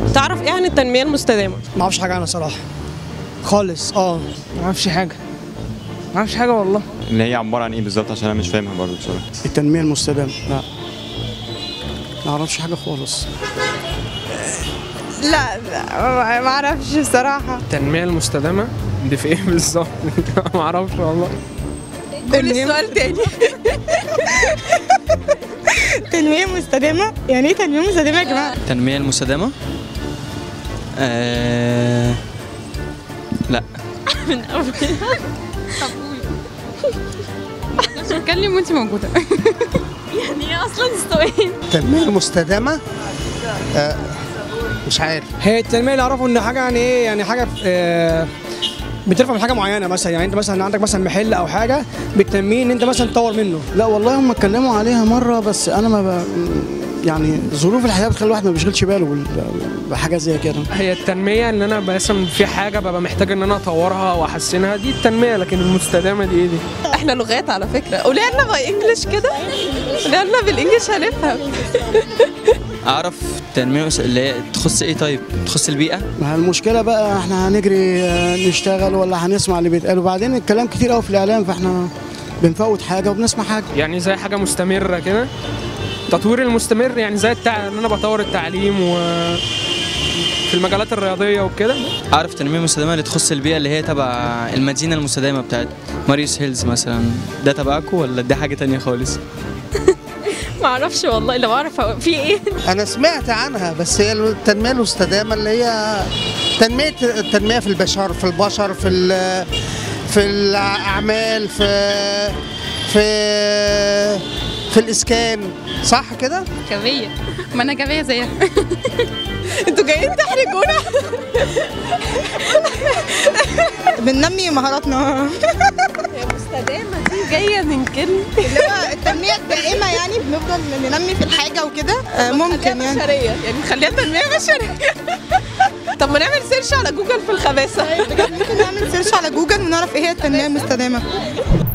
تعرف ايه عن التنميه المستدامه ما اعرفش حاجه عنها صراحه خالص اه ما اعرفش حاجه ما اعرفش حاجه والله اللي هي عباره عن ايه بالظبط عشان انا مش فاهمها برضه بصراحه التنميه المستدامه لا ما اعرفش حاجه خالص لا لا ما اعرفش بصراحه التنميه المستدامه دي في ايه بالظبط ما اعرفش والله قول السؤال تاني تنميه مستدامه يعني ايه تنميه مستدامه يا جماعه التنمية المستدامة آه... لا اتكلم وانت موجوده يعني ايه اصلا السؤال التنمية المستدامة آه، مش عارف هي التنميه اللي اعرفه ان حاجه يعني ايه يعني حاجه آه بترفع من حاجه معينه مثلا يعني انت مثلا عندك مثلا محل او حاجه بتنميه ان انت مثلا تطور منه لا والله هم اتكلموا عليها مرة بس أنا ما ب... يعني ظروف الحياة بتخلي الواحد ما بيشغلش باله بال- بحاجة زي كده هي التنميه ان انا مثلا في حاجه ببقى محتاج ان انا اطورها واحسنها دي التنميه لكن المستدامه دي ايه دي احنا لغات على فكره قولي لنا باي انجلش كده قولي لنا بالانجلش هنفهم أعرف التنمية المس- اللي هي تخص إيه طيب؟ تخص البيئة؟ ما هي المشكلة بقى احنا هنجري آه، نشتغل ولا هنسمع اللي بيتقال وبعدين الكلام كتير قوي في الإعلام فاحنا بنفوت حاجة وبنسمع حاجة يعني زي حاجه مستمره كده تطوير المستمر يعني زي التع... ان انا بطور التعليم و في المجالات الرياضيه وكده أعرف التنمية المستدامة اللي تخص البيئة اللي هي تبع المدينة المستدامة بتاعت ماريوس هيلز مثلا ده تبعكم ولا دي حاجة تانية خالص؟ ما اعرفش والله لو اعرف في ايه أنا سمعت عنها بس هي التنمية المستدامة اللي هي تنمية التنمية في البشر في البشر في ال- في الأعمال في في في الإسكان صح كده؟ جابيه ما انا جابيه زيها انتوا جايين تحرجونا بننمي مهاراتنا المستدامه دي جايه من كلمه اللي هو التنميه الدائمه يعني بنفضل ننمي في الحاجه وكده آه، ممكن يعني بشريه يعني خليها تنميه بشريه طب ما نعمل سيرش على جوجل في الخباثه بجد ممكن نعمل سيرش على جوجل ونعرف ايه هي التنميه المستدامه